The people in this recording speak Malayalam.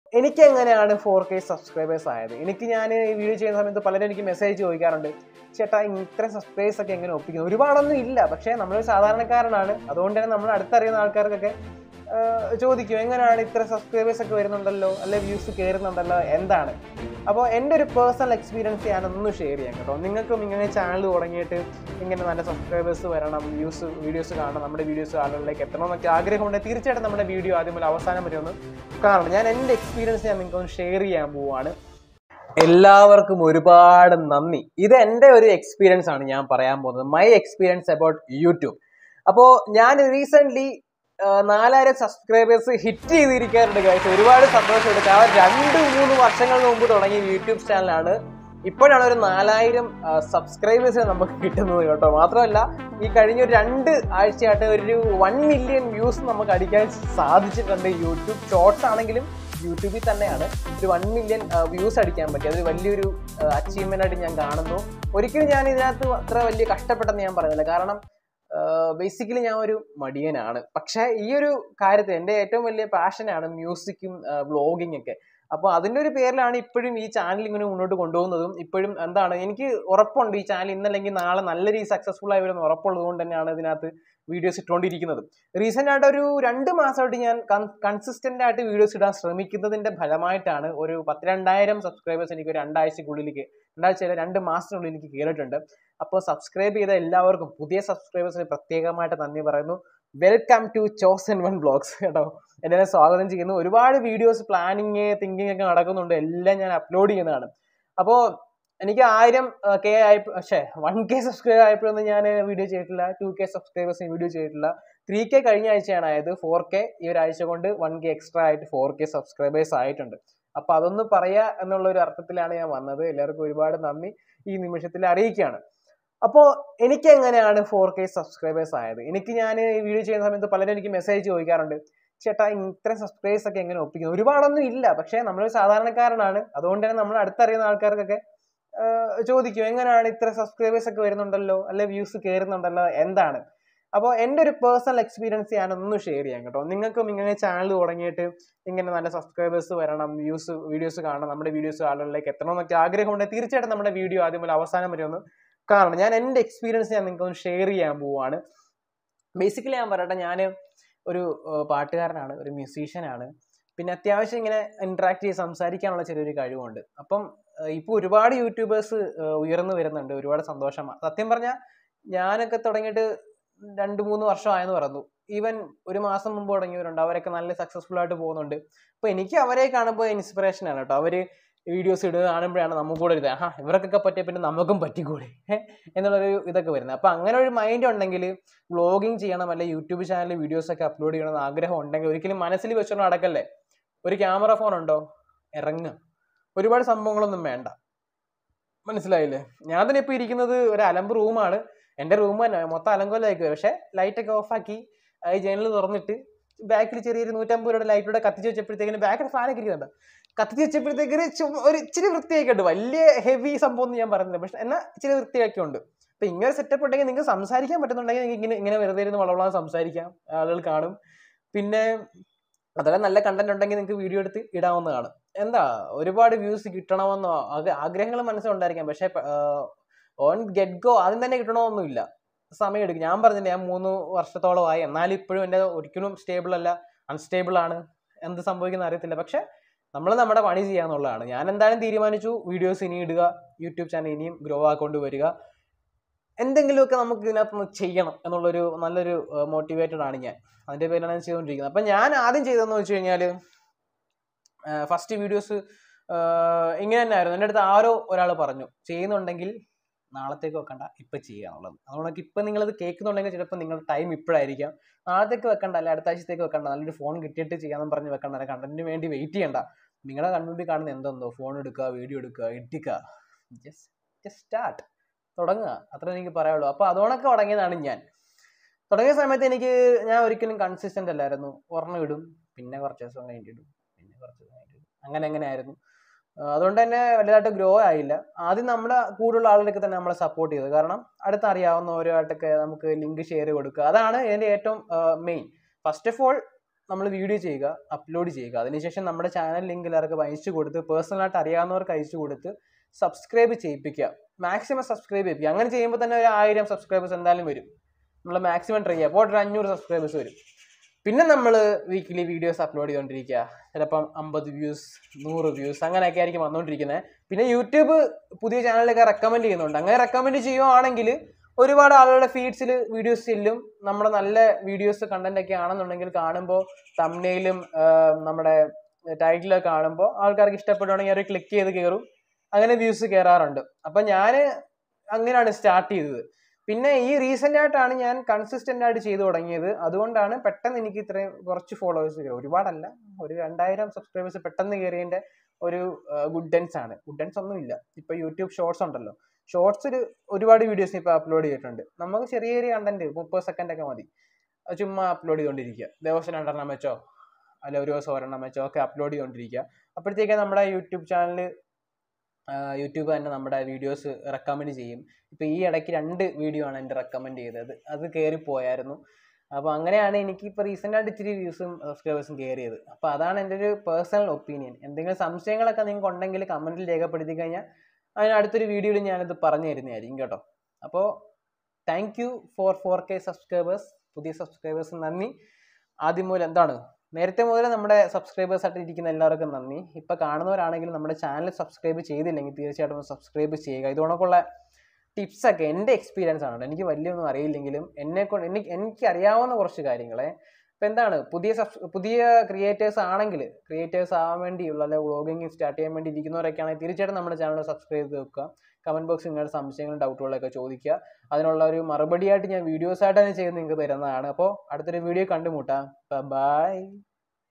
എനിക്ക് എങ്ങനെയാണ് ഫോർ കെ സബ്സ്ക്രൈബേഴ്സ് ആയത് എനിക്ക് ഞാൻ ഈ വീഡിയോ ചെയ്യുന്ന സമയത്ത് പലരും എനിക്ക് മെസ്സേജ് ചോദിക്കാറുണ്ട് ചേട്ടാ ഇത്രയും സബ്സ്ക്രൈബേഴ്സ് ഒക്കെ എങ്ങനെ ഒപ്പിക്കുന്നു ഒരുപാടൊന്നും ഇല്ല പക്ഷേ നമ്മളൊരു സാധാരണക്കാരനാണ് അതുകൊണ്ട് തന്നെ നമ്മൾ അടുത്തറിയുന്ന ആൾക്കാർക്കൊക്കെ ആഹ് ചോദിക്കും എങ്ങനെയാണ് ഇത്ര സബ്സ്ക്രൈബേഴ്സ് ഒക്കെ വരുന്നുണ്ടല്ലോ അല്ലെ വ്യൂസ് കയറുന്നുണ്ടല്ലോ എന്താണ് അപ്പോൾ എൻ്റെ ഒരു പേഴ്സണൽ എക്സ്പീരിയൻസ് ഞാനൊന്ന് ഷെയർ ചെയ്യാം കേട്ടോ നിങ്ങൾക്കും ഇങ്ങനെ ചാനൽ തുടങ്ങിയിട്ട് ഇങ്ങനെ നല്ല സബ്സ്ക്രൈബേഴ്സ് വരണം വ്യൂസ് വീഡിയോസ് കാണണം നമ്മുടെ വീഡിയോസ് ആളുകളിലേക്ക് എത്തണം എന്നൊക്കെ ആഗ്രഹമുണ്ട് തീർച്ചയായിട്ടും നമ്മുടെ വീഡിയോ ആദ്യം മുതൽ അവസാനം വരെ ഒന്ന് കാണണം ഞാൻ എൻ്റെ എക്സ്പീരിയൻസ് ഞാൻ നിങ്ങൾക്കൊന്ന് ഷെയർ ചെയ്യാൻ പോവുകയാണ് എല്ലാവർക്കും ഒരുപാട് നന്ദി ഇത് എൻ്റെ ഒരു എക്സ്പീരിയൻസ് ആണ് ഞാൻ പറയാൻ പോകുന്നത് മൈ എക്സ്പീരിയൻസ് അബൌട്ട് യൂട്യൂബ് അപ്പോൾ ഞാൻ റീസെൻ്റ്ലി നാലായിരം സബ്സ്ക്രൈബേഴ്സ് ഹിറ്റ് ചെയ്തിരിക്കാറുണ്ട് കാഴ്ച ഒരുപാട് സന്തോഷമുണ്ട് കാരണം രണ്ട് മൂന്ന് വർഷങ്ങൾക്ക് മുമ്പ് തുടങ്ങിയ യൂട്യൂബ് ചാനലാണ് ഇപ്പോഴാണ് ഒരു നാലായിരം സബ്സ്ക്രൈബേഴ്സ് നമുക്ക് കിട്ടുന്നത് കേട്ടോ മാത്രമല്ല ഈ കഴിഞ്ഞ ഒരു രണ്ട് ആഴ്ചയായിട്ട് ഒരു വൺ മില്യൺ വ്യൂസ് നമുക്ക് അടിക്കാൻ സാധിച്ചിട്ടുണ്ട് യൂട്യൂബ് ഷോർട്സ് ആണെങ്കിലും യൂട്യൂബിൽ തന്നെയാണ് ഒരു വൺ മില്യൺ വ്യൂസ് അടിക്കാൻ പറ്റി അതൊരു വലിയൊരു അച്ചീവ്മെന്റ് ആയിട്ട് ഞാൻ കാണുന്നു ഒരിക്കലും ഞാൻ ഇതിനകത്ത് അത്ര വലിയ കഷ്ടപ്പെട്ടെന്ന് ഞാൻ പറയുന്നില്ല കാരണം ബേസിക്കലി ഞാൻ ഒരു മടിയനാണ് പക്ഷേ ഈ ഒരു കാര്യത്തിൽ എൻ്റെ ഏറ്റവും വലിയ പാഷനാണ് മ്യൂസിക്കും വ്ളോഗിങ് ഒക്കെ അപ്പോൾ അതിൻ്റെ ഒരു പേരിലാണ് ഇപ്പോഴും ഈ ചാനൽ ഇങ്ങനെ മുന്നോട്ട് കൊണ്ടുപോകുന്നതും ഇപ്പോഴും എന്താണ് എനിക്ക് ഉറപ്പുണ്ട് ഈ ചാനൽ ഇന്നല്ലെങ്കിൽ നാളെ നല്ല രീതിയിൽ സക്സസ്ഫുൾ ആയി വരുന്ന ഉറപ്പുള്ളത് കൊണ്ട് തന്നെയാണ് ഇതിനകത്ത് വീഡിയോസ് ഇട്ടുകൊണ്ടിരിക്കുന്നത് റീസെൻ്റ് ആയിട്ട് ഒരു രണ്ട് മാസമായിട്ട് ഞാൻ കൺസിസ്റ്റൻ്റ് ആയിട്ട് വീഡിയോസ് ഇടാൻ ശ്രമിക്കുന്നതിൻ്റെ ഫലമായിട്ടാണ് ഒരു പത്തിരണ്ടായിരം സബ്സ്ക്രൈബേഴ്സ് എനിക്ക് ഒരു രണ്ടാഴ്ചക്കുള്ളിലേക്ക് രണ്ടാഴ്ച രണ്ട് മാസത്തിനുള്ളിൽ എനിക്ക് കയറിയിട്ടുണ്ട് അപ്പോൾ സബ്സ്ക്രൈബ് ചെയ്ത എല്ലാവർക്കും പുതിയ സബ്സ്ക്രൈബേഴ്സിന് പ്രത്യേകമായിട്ട് നന്ദി പറയുന്നു welcome to chosen one blogs കേട്ടോ എന്നെ സ്വാഗതം ചെയ്യുന്നു ഒരുപാട് വീഡിയോസ് പ്ലാനിങ് തിങ്കിങ് ഒക്കെ നടക്കുന്നുണ്ട് എല്ലാം ഞാൻ അപ്ലോഡ് ചെയ്യുന്നതാണ് അപ്പോൾ എനിക്ക് ആയിരം കെ ആയി പക്ഷേ വൺ കെ സബ്സ്ക്രൈബ് ആയപ്പോഴൊന്നും ഞാൻ വീഡിയോ ചെയ്തിട്ടില്ല ടു കെ സബ്സ്ക്രൈബേഴ്സിന് വീഡിയോ ചെയ്തിട്ടില്ല ത്രീ കെ കഴിഞ്ഞ ആഴ്ചയാണ് ആയത് ഫോർ കെ ഈ ഒരാഴ്ച കൊണ്ട് വൺ കെ എക്സ്ട്രാ ആയിട്ട് ഫോർ കെ സബ്സ്ക്രൈബേഴ്സ് ആയിട്ടുണ്ട് അപ്പോൾ അതൊന്ന് പറയാ എന്നുള്ള ഒരു അർത്ഥത്തിലാണ് ഞാൻ വന്നത് എല്ലാവർക്കും ഒരുപാട് നന്ദി ഈ നിമിഷത്തിൽ അറിയിക്കുകയാണ് അപ്പോൾ എനിക്ക് എങ്ങനെയാണ് ഫോർ കെ സബ്സ്ക്രൈബേഴ്സ് ആയത് എനിക്ക് ഞാൻ ഈ വീഡിയോ ചെയ്യുന്ന സമയത്ത് പലരും എനിക്ക് മെസ്സേജ് ചോദിക്കാറുണ്ട് ചേട്ടാ ഇത്രയും സബ്സ്ക്രൈബേഴ്സ് ഒക്കെ എങ്ങനെ ഒപ്പിക്കുന്നു ഒരുപാടൊന്നും ഇല്ല പക്ഷേ നമ്മളൊരു സാധാരണക്കാരനാണ് അതുകൊണ്ട് തന്നെ നമ്മൾ അടുത്തറിയുന്ന ആൾക്കാർക്കൊക്കെ ആഹ് ചോദിക്കും എങ്ങനെയാണ് ഇത്ര സബ്സ്ക്രൈബേഴ്സ് ഒക്കെ വരുന്നുണ്ടല്ലോ അല്ലെ വ്യൂസ് കയറുന്നുണ്ടല്ലോ എന്താണ് അപ്പോൾ എൻ്റെ ഒരു പേഴ്സണൽ എക്സ്പീരിയൻസ് ഞാനൊന്ന് ഷെയർ ചെയ്യാം കേട്ടോ നിങ്ങൾക്കും ഇങ്ങനെ ചാനൽ തുടങ്ങിയിട്ട് ഇങ്ങനെ നല്ല സബ്സ്ക്രൈബേഴ്സ് വരണം വ്യൂസ് വീഡിയോസ് കാണണം നമ്മുടെ വീഡിയോസ് ആളുകളിലേക്ക് എത്തണം എന്നൊക്കെ ആഗ്രഹമുണ്ട് തീർച്ചയായിട്ടും നമ്മുടെ വീഡിയോ ആദ്യം മുതൽ അവസാനം വരെ ഒന്ന് കാണണം ഞാൻ എൻ്റെ എക്സ്പീരിയൻസ് ഞാൻ നിങ്ങൾക്കൊന്ന് ഷെയർ ചെയ്യാൻ പോവുകയാണ് ബേസിക്കലി ഞാൻ പറയട്ടെ ഞാൻ ഒരു ഏഹ്, പാട്ടുകാരനാണ് ഒരു മ്യൂസീഷ്യനാണ് പിന്നെ അത്യാവശ്യം ഇങ്ങനെ ഇന്ററാക്ട് ചെയ്ത് സംസാരിക്കാനുള്ള ചെറിയൊരു കഴിവുണ്ട് അപ്പം ഇപ്പോൾ ഒരുപാട് യൂട്യൂബേഴ്സ് ഉയർന്നു വരുന്നുണ്ട് ഒരുപാട് സന്തോഷമാണ് സത്യം പറഞ്ഞാൽ ഞാനൊക്കെ തുടങ്ങിയിട്ട് രണ്ട് മൂന്ന് വർഷമായെന്ന് പറഞ്ഞു ഈവൻ ഒരു മാസം മുമ്പ് തുടങ്ങിയവരുണ്ട് അവരൊക്കെ നല്ല സക്സസ്ഫുൾ ആയിട്ട് പോകുന്നുണ്ട് അപ്പോൾ എനിക്ക് അവരെ കാണുമ്പോൾ ഇൻസ്പിറേഷൻ ആണ് കേട്ടോ അവർ വീഡിയോസ് ഇടുക കാണുമ്പോഴാണ് നമുക്ക് കൂടെ ഇത് ആഹാ ഇവർക്കൊക്കെ പറ്റിയ പിന്നെ നമുക്കും പറ്റിക്കൂടെ ഏ? എന്നുള്ളൊരു ഇതൊക്കെ വരുന്നത് അപ്പോൾ അങ്ങനെ ഒരു മൈൻഡ് ഉണ്ടെങ്കിൽ വ്ളോഗിങ് ചെയ്യണം അല്ലെ യൂട്യൂബ് ചാനലിൽ വീഡിയോസ് ഒക്കെ അപ്ലോഡ് ചെയ്യണം എന്ന് ആഗ്രഹം ഉണ്ടെങ്കിൽ ഒരിക്കലും മനസ്സിൽ വെച്ചോണ്ട് നടക്കല്ലേ ഒരു ക്യാമറ ഫോൺ ഉണ്ടോ ഇറങ്ങുക ഒരുപാട് സംഭവങ്ങളൊന്നും വേണ്ട മനസ്സിലായില്ലേ ഞാൻ തന്നെ ഇപ്പോൾ ഇരിക്കുന്നത് ഒരു അലമ്പ് റൂമാണ് എൻ്റെ റൂം തന്നെ മൊത്തം അലങ്കോലായിരിക്കും പക്ഷേ ലൈറ്റൊക്കെ ഓഫാക്കി ഈ ജനൽ തുറന്നിട്ട് ബാക്കിൽ ചെറിയൊരു നൂറ്റമ്പത് രൂപയുടെ ലൈറ്റോടെ കത്തിച്ച് വെച്ചപ്പോഴത്തേക്കിന് ബാക്കിൽ ഫാനൊക്കെ ഇരിക്കുന്നുണ്ട് കത്തിച്ച് വെച്ചപ്പോഴത്തേക്കിന് ചുമ്മാ ഒരു ഇച്ചിരി വൃത്തിയൊക്കെ ഉണ്ട് വലിയ ഹെവി സംഭവം ഒന്നും ഞാൻ പറയുന്നില്ല പക്ഷെ എന്നാൽ ഇച്ചിരി വൃത്തിയൊക്കെ ഉണ്ട് അപ്പൊ ഇങ്ങനെ സെറ്റപ്പ് ഉണ്ടെങ്കിൽ നിങ്ങൾക്ക് സംസാരിക്കാൻ പറ്റുന്നുണ്ടെങ്കിൽ നിങ്ങൾക്ക് ഇങ്ങനെ ഇങ്ങനെ വെറുതെ ഇരുന്ന് വളവളാൻ സംസാരിക്കാം ആളുകൾ കാണും പിന്നെ അതെല്ലാം നല്ല കണ്ടന്റ് ഉണ്ടെങ്കിൽ നിങ്ങൾക്ക് വീഡിയോ എടുത്ത് ഇടാവുന്നതാണ് എന്താ ഒരുപാട് വ്യൂസ് കിട്ടണമെന്നോ ആഗ്ര- ആഗ്രഹങ്ങൾ മനസ്സിലുണ്ടായിരിക്കാം പക്ഷേ ഓൺ ഗെറ്റ് ഗോ ആദ്യം തന്നെ കിട്ടണമെന്നൊന്നുമില്ല സമയം എടുക്കും ഞാൻ പറഞ്ഞില്ലേ ഞാൻ മൂന്ന് വർഷത്തോളമായി എന്നാലും ഇപ്പോഴും എൻ്റെ ഒരിക്കലും സ്റ്റേബിൾ അല്ല അൺസ്റ്റേബിൾ ആണ് എന്ത് സംഭവിക്കുന്ന അറിയത്തില്ല പക്ഷെ നമ്മൾ നമ്മുടെ പണി ചെയ്യാന്നുള്ളതാണ് ഞാൻ എന്തായാലും തീരുമാനിച്ചു വീഡിയോസ് ഇനി ഇടുക യൂട്യൂബ് ചാനൽ ഇനിയും ഗ്രോ ആക്കൊണ്ട് വരിക എന്തെങ്കിലുമൊക്കെ നമുക്ക് ഇതിനകത്ത് ചെയ്യണം എന്നുള്ളൊരു നല്ലൊരു മോട്ടിവേറ്റഡ് ആണ് ഞാൻ അതിൻ്റെ പേരിലാണ് ഞാൻ ചെയ്തുകൊണ്ടിരിക്കുന്നത് അപ്പം ഞാൻ ആദ്യം ചെയ്തതെന്ന് വെച്ച് കഴിഞ്ഞാൽ ഫസ്റ്റ് വീഡിയോസ് ഇങ്ങനെ തന്നെ ആയിരുന്നു എൻ്റെ അടുത്ത് ആരോ ഒരാൾ പറഞ്ഞു ചെയ്യുന്നുണ്ടെങ്കിൽ നാളത്തേക്ക് വെക്കണ്ട ഇപ്പം ചെയ്യുക എന്നുള്ളത് അതുകൊണ്ട് ഇപ്പം നിങ്ങളിത് കേൾക്കുന്നുണ്ടെങ്കിൽ ചിലപ്പോൾ നിങ്ങളുടെ ടൈം ഇപ്പോഴായിരിക്കാം നാളത്തേക്ക് വെക്കണ്ട അല്ലെ അടുത്ത ആഴ്ചത്തേക്ക് വെക്കണ്ട നല്ലൊരു ഫോൺ കിട്ടിയിട്ട് ചെയ്യാമെന്ന് പറഞ്ഞ് വെക്കണ്ട അല്ലെ കണ്ടന്റിന് വേണ്ടി വെയിറ്റ് ചെയ്യണ്ട നിങ്ങളുടെ കൺമുമ്പിൽ കാണുന്ന എന്തെന്തോ ഫോൺ എടുക്കുക വീഡിയോ എടുക്കുക എഡിക്കുക ജസ്റ്റ് ജസ്റ്റ് സ്റ്റാർട്ട് തുടങ്ങുക അത്ര എനിക്ക് പറയുള്ളൂ അപ്പോൾ അതുകൊണ്ടൊക്കെ തുടങ്ങിയതാണ് ഞാൻ തുടങ്ങിയ സമയത്ത് എനിക്ക് ഞാൻ ഒരിക്കലും കൺസിസ്റ്റന്റ് അല്ലായിരുന്നു ഒരെണ്ണം ഇടും പിന്നെ കുറച്ച് ദിവസം കഴിഞ്ഞിട്ട് ഇടും പിന്നെ കുറച്ച് ദിവസം കഴിഞ്ഞിട്ട് ഇടും അങ്ങനെ അങ്ങനെ ആയിരുന്നു ആ, അതുകൊണ്ട് തന്നെ വലുതായിട്ട് ഗ്രോ ആയില്ല ആദ്യം നമ്മുടെ കൂടുതലുള്ള ആളുകളൊക്കെ തന്നെ നമ്മളെ സപ്പോർട്ട് ചെയ്തത് കാരണം അടുത്തറിയാവുന്നവരുമായിട്ടൊക്കെ നമുക്ക് ലിങ്ക് ഷെയർ കൊടുക്കുക അതാണ് ഇതിൻ്റെ ഏറ്റവും മെയിൻ ഫസ്റ്റ് ഓഫ് ഓൾ നമ്മൾ വീഡിയോ ചെയ്യുക അപ്ലോഡ് ചെയ്യുക അതിനുശേഷം നമ്മുടെ ചാനൽ ലിങ്ക് എല്ലാവർക്കും അയച്ചു കൊടുത്ത് പേഴ്സണലായിട്ട് അറിയാവുന്നവർക്ക് അയച്ചു കൊടുത്ത് സബ്സ്ക്രൈബ് ചെയ്യിപ്പിക്കുക മാക്സിമം സബ്സ്ക്രൈബ് ചെയ്യിപ്പിക്കുക അങ്ങനെ ചെയ്യുമ്പോൾ തന്നെ ഒരു ആയിരം സബ്സ്ക്രൈബേഴ്സ് എന്തായാലും വരും നമ്മൾ മാക്സിമം ട്രൈ ചെയ്യുക അപ്പോൾ ഒരു അഞ്ഞൂറ് സബ്സ്ക്രൈബേഴ്സ് വരും പിന്നെ നമ്മൾ വീക്കിലി വീഡിയോസ് അപ്ലോഡ് ചെയ്തുകൊണ്ടിരിക്കുക ചിലപ്പം അമ്പത് വ്യൂസ് നൂറ് വ്യൂസ് അങ്ങനെയൊക്കെ ആയിരിക്കും വന്നുകൊണ്ടിരിക്കുന്നത് പിന്നെ യൂട്യൂബ് പുതിയ ചാനലൊക്കെ റെക്കമെൻഡ് ചെയ്യുന്നുണ്ട് അങ്ങനെ റെക്കമെൻഡ് ചെയ്യുവാണെങ്കിൽ ഒരുപാട് ആളുകളുടെ ഫീഡ്സിൽ വീഡിയോസ് ചെല്ലും നമ്മുടെ നല്ല വീഡിയോസ് കണ്ടന്റ് ഒക്കെ ആണെന്നുണ്ടെങ്കിൽ കാണുമ്പോൾ തമ്മിലും നമ്മുടെ ടൈറ്റിലൊക്കെ കാണുമ്പോൾ ആൾക്കാർക്ക് ഇഷ്ടപ്പെടുവാണെങ്കിൽ അവർ ക്ലിക്ക് ചെയ്ത് കയറും അങ്ങനെ വ്യൂസ് കയറാറുണ്ട് അപ്പം ഞാൻ അങ്ങനെയാണ് സ്റ്റാർട്ട് ചെയ്തത് പിന്നെ ഈ റീസെന്റ് ആയിട്ടാണ് ഞാൻ കൺസിസ്റ്റന്റ് ആയിട്ട് ചെയ്തു തുടങ്ങിയത് അതുകൊണ്ടാണ് പെട്ടെന്ന് എനിക്ക് ഇത്രയും കുറച്ച് ഫോളോവേഴ്സ് കയറി ഒരുപാടല്ല ഒരു രണ്ടായിരം സബ്സ്ക്രൈബേഴ്സ് പെട്ടെന്ന് കയറിയതിന്റെ ഒരു ഗുഡ് ഡെൻസ് ആണ് ഗുഡ് ഡെൻസ് ഒന്നും ഇല്ല ഇപ്പൊ യൂട്യൂബ് ഷോർട്സ് ഉണ്ടല്ലോ ഷോർട്സിൽ ഒരുപാട് വീഡിയോസ് ഇപ്പൊ അപ്ലോഡ് ചെയ്തിട്ടുണ്ട് നമുക്ക് ചെറിയ ചെറിയ കണ്ടന്റ് മുപ്പത് സെക്കൻഡ് ഒക്കെ മതി അത് ചുമ്മാ അപ്ലോഡ് ചെയ്തുകൊണ്ടിരിക്കുക ദിവസം രണ്ടെണ്ണം വെച്ചോ അല്ല ഒരു ദിവസം ഒരെണ്ണം വെച്ചോ ഒക്കെ അപ്ലോഡ് ചെയ്തുകൊണ്ടിരിക്കുക അപ്പോഴത്തേക്ക് നമ്മുടെ യൂട്യൂബ് ചാനൽ യൂട്യൂബ് തന്നെ നമ്മുടെ വീഡിയോസ് റെക്കമെൻഡ് ചെയ്യും ഇപ്പോൾ ഈ ഇടയ്ക്ക് രണ്ട് വീഡിയോ ആണ് എൻ്റെ റെക്കമെൻഡ് ചെയ്തത് അത് കയറി പോയായിരുന്നു അപ്പോൾ അങ്ങനെയാണ് എനിക്ക് ഇപ്പോൾ റീസെൻ്റ് ആയിട്ട് ഇച്ചിരി വ്യൂസും സബ്സ്ക്രൈബേഴ്സും കയറിയത് അപ്പോൾ അതാണ് എൻ്റെ ഒരു പേഴ്സണൽ ഒപ്പീനിയൻ എന്തെങ്കിലും സംശയങ്ങളൊക്കെ നിങ്ങൾക്ക് ഉണ്ടെങ്കിൽ കമൻറ്റിൽ രേഖപ്പെടുത്തി കഴിഞ്ഞാൽ അതിന് അടുത്തൊരു വീഡിയോയിൽ ഞാനിത് പറഞ്ഞു തരുന്നതായിരിക്കും കേട്ടോ അപ്പോൾ thank you for four K subscribers പുതിയ സബ്സ്ക്രൈബേഴ്സ് നന്ദി ആദ്യം മുതൽ എന്താണ് നേരത്തെ മുതൽ നമ്മുടെ സബ്സ്ക്രൈബേഴ്സ് ആയിട്ട് ഇരിക്കുന്ന എല്ലാവർക്കും നന്ദി ഇപ്പം കാണുന്നവരാണെങ്കിൽ നമ്മുടെ ചാനൽ സബ്സ്ക്രൈബ് ചെയ്തില്ലെങ്കിൽ തീർച്ചയായിട്ടും സബ്സ്ക്രൈബ് ചെയ്യുക ഇതുകൊണ്ടൊക്കെയുള്ള ടിപ്സൊക്കെ എൻ്റെ എക്സ്പീരിയൻസ് ആണ് എനിക്ക് വലിയൊന്നും അറിയില്ലെങ്കിലും എന്നെ കൊണ്ട് എനിക്ക് എനിക്ക് അറിയാവുന്ന കുറച്ച് കാര്യങ്ങളെ ഇപ്പം എന്താണ് പുതിയ സബ്സ് പുതിയ ക്രിയേറ്റേഴ്സ് ആണെങ്കിൽ ക്രിയേറ്റേഴ്സ് ആവാൻ വേണ്ടിയുള്ള അല്ലെങ്കിൽ വ്ളോഗിങ് സ്റ്റാർട്ട് ചെയ്യാൻ വേണ്ടി ഇരിക്കുന്നവരൊക്കെ ആണെങ്കിൽ തീർച്ചയായിട്ടും നമ്മുടെ ചാനൽ സബ്സ്ക്രൈബ് ചെയ്ത് വെക്കുക കമൻറ്റ് ബോക്സിൽ നിങ്ങളുടെ സംശയങ്ങളും ഡൗട്ടുകളൊക്കെ ചോദിക്കുക അതിനുള്ള ഒരു മറുപടിയായിട്ട് ഞാൻ വീഡിയോസ് ആയിട്ട് തന്നെ ചെയ്ത് നിങ്ങൾക്ക് തരുന്നതാണ് അപ്പോൾ അടുത്തൊരു വീഡിയോ കണ്ടുമുട്ടാം ബൈ